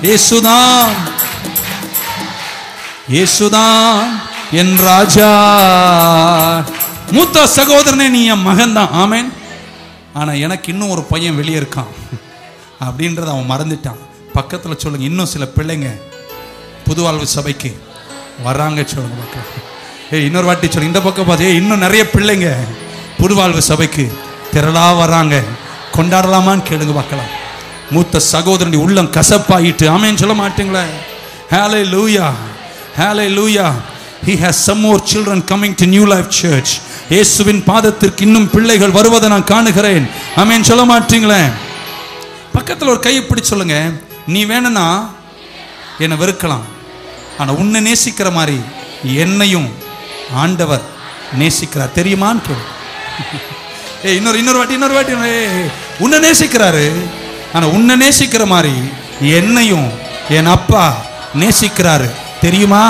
இயேசுதான் இயேசுதான் என் ராஜா மூத்த சகோதரனே நீ என் மகன் தான் ஆமேன் ஆனா எனக்கு இன்னும் ஒரு பையன் வெளியே இருக்கான் அப்படின்றத அவன் மறந்துட்டான் பக்கத்துல சொல்லுங்க இன்னும் சில பிள்ளைங்க புதுவாழ்வு சபைக்கு வராங்க சொல்லுங்க மக்கள் ஏய் இன்னொரு வாட்டி சொல்லுங்க இந்த பக்கம் பார்த்து ஏய் இன்னும் நிறைய பிள்ளைங்க புதுவாழ்வு சபைக்கு திரளா வராங்க கொண்டாடலாமான்னு கேளுங்க பார்க்கலாம் மூத்த சகோதரன் உள்ளம் கசப்பாயிட்டு ஆமேன்னு சொல்ல மாட்டீங்களே ஹேலே லூயா ஹேலே லூயா He has some more children coming to New Life Church. இயேசுவின் பாதத்திற்கு இன்னும் பிள்ளைகள் வருவதை நான் காணுகிறேன் ஆமென் சொல்ல மாட்டீங்களே பக்கத்தில் ஒரு கையை பிடிச்சு சொல்லுங்க நீ வேணும்னா என்னை வெறுக்கலாம் ஆனா உன்னை நேசிக்கிற மாதிரி என்னையும் ஆண்டவர் நேசிக்கிறார் தெரியுமான்னு கேளு ஏய் இன்னொரு இன்னொரு வாட்டி இன்னொரு வாட்டி ஏய், உன்னை நேசிக்கிறாரு ஆனா உன்னை நேசிக்கிற மாதிரி என்னையும் என் அப்பா நேசிக்கிறாரு தெரியுமா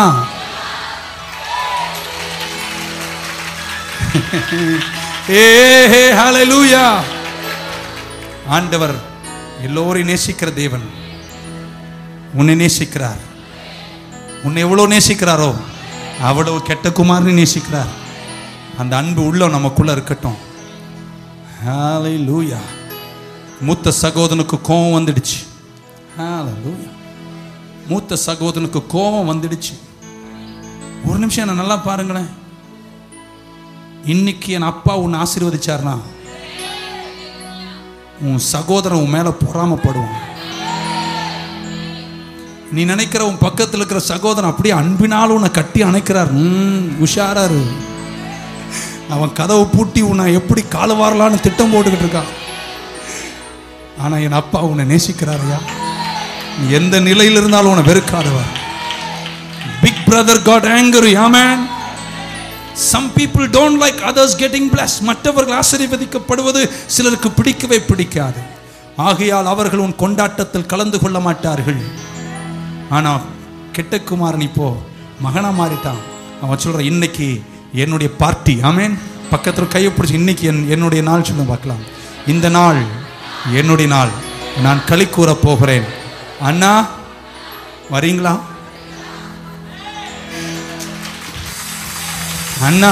ஏ ஹalleluya ஆண்டவர் எல்லோரையும் நேசிக்கிற தேவன் உன்னை நேசிக்கிறார் உன்னை எவ்வளவு நேசிக்கிறாரோ அவ்வளவு கெட்ட குமாரனை நேசிக்கிறார் அந்த அன்பு உள்ள நமக்குள்ள இருக்கட்டும் ஹalleluya மூத்த சகோதரனுக்கு கோபம் வந்துடுச்சு ஹalleluya மூத்த சகோதரனுக்கு கோபம் வந்துடுச்சு ஒரு நிமிஷம் என்ன நல்லா பாருங்களேன் இன்னைக்கு என் அப்பா உன்னை ஆசீர்வதிச்சார்னா உன் சகோதரன் உன் மேல பொறாமப்படுவான் நீ நினைக்கிற உன் பக்கத்தில் இருக்கிற சகோதரன் அப்படியே அன்பினால் உன்னை கட்டி அணைக்கிறார் ம், உஷாரா இரு அவன் கதவை பூட்டி உன்னை எப்படி கால வாரலான்னு திட்டம் போட்டுக்கிட்டு இருக்கான் ஆனா என் அப்பா உன்னை நேசிக்கிறாரையா நீ எந்த நிலையில் இருந்தாலும் உன்னை வெறுக்காதவர் big brother got angry amen some people don't like others getting bless மற்றவர்கள் ஆசீர்வதிக்கப்படுவது சிலருக்கு பிடிக்கவே பிடிக்காது ஆகையால் அவர்கள் உன் கொண்டாட்டத்தில் கலந்து கொள்ள மாட்டார்கள் ஆனா கெட்டகுமாரன் இப்போ மகனா மாறிட்டான் அவன் சொல்ற இன்னைக்கு என்னுடைய பார்ட்டி ஆமேன் பக்கத்துல கையை பிடிச்சி இன்னைக்கு என் என்னுடைய நாள் சொல்ல பார்க்கலாம் இந்த நாள் என்னுடைய நாள் நான் களி கூற போகிறேன் அண்ணா வரீங்களா அண்ணா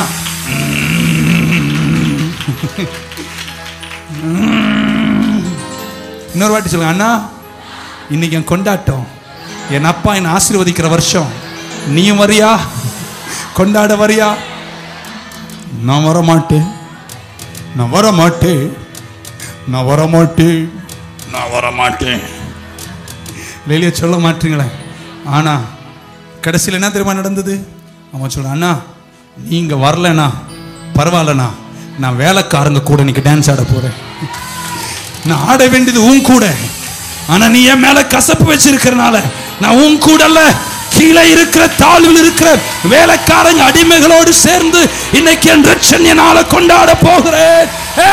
இன்னொரு வாட்டி சொல்லுங்க அண்ணா இன்னைக்கு என் கொண்டாட்டம் என் அப்பா என்னை ஆசீர்வதிக்கிற வருஷம் நீயும் வரியா கொண்டாட வரியா நான் வர மாட்டேன் நான் வர மாட்டேன் நான் வர மாட்டேன் நான் வர மாட்டேன் வெளியே சொல்ல மாட்டீங்களே ஆனா கடைசியில் என்ன தெரியுமா நடந்தது அவன் சொல்றான் அண்ணா நீங்க வரலண்ணா பரவாயில்லண்ணா நான் வேலைக்காரங்க கூட இன்னைக்கு டான்ஸ் ஆட போறேன் நான் ஆட வேண்டியது உன் கூட ஆனா நீ என் மேல கசப்பு வச்சிருக்கிறனால நான் உன் கூட அல்ல கீழே இருக்கிற தாழ்வில் இருக்கிற வேலைக்காரங்க அடிமைகளோடு சேர்ந்து இன்னைக்கு என் ரட்சண்யனால கொண்டாட போகிறேன்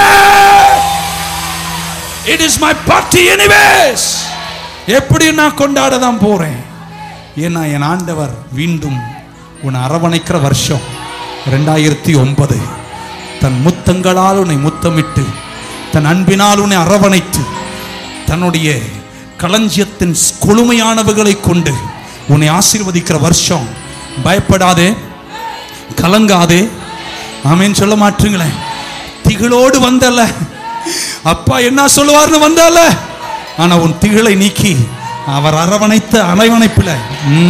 it is my party anyways எப்படி நான் கொண்டாட தான் போறேன் ஏன்னா என் ஆண்டவர் மீண்டும் உன்னை அரவணைக்கிற வருஷம் ரெண்டாயிரத்தி ஒன்பது தன் முத்தங்களால் உன்னை முத்தமிட்டு தன் அன்பினால் உன்னை அரவணைத்து தன்னுடைய களஞ்சியத்தின் கொழுமையானவர்களை கொண்டு உன்னை ஆசீர்வதிக்கிற வருஷம் பயப்படாதே கலங்காதே ஆமேன்னு சொல்ல மாட்டீங்களேன் திகிலோடு வந்தல்ல அப்பா என்ன சொல்லுவார்னு வந்தல்ல ஆனா உன் திகிலை நீக்கி அவர் அரவணைத்த அரவணைப்புல ம்,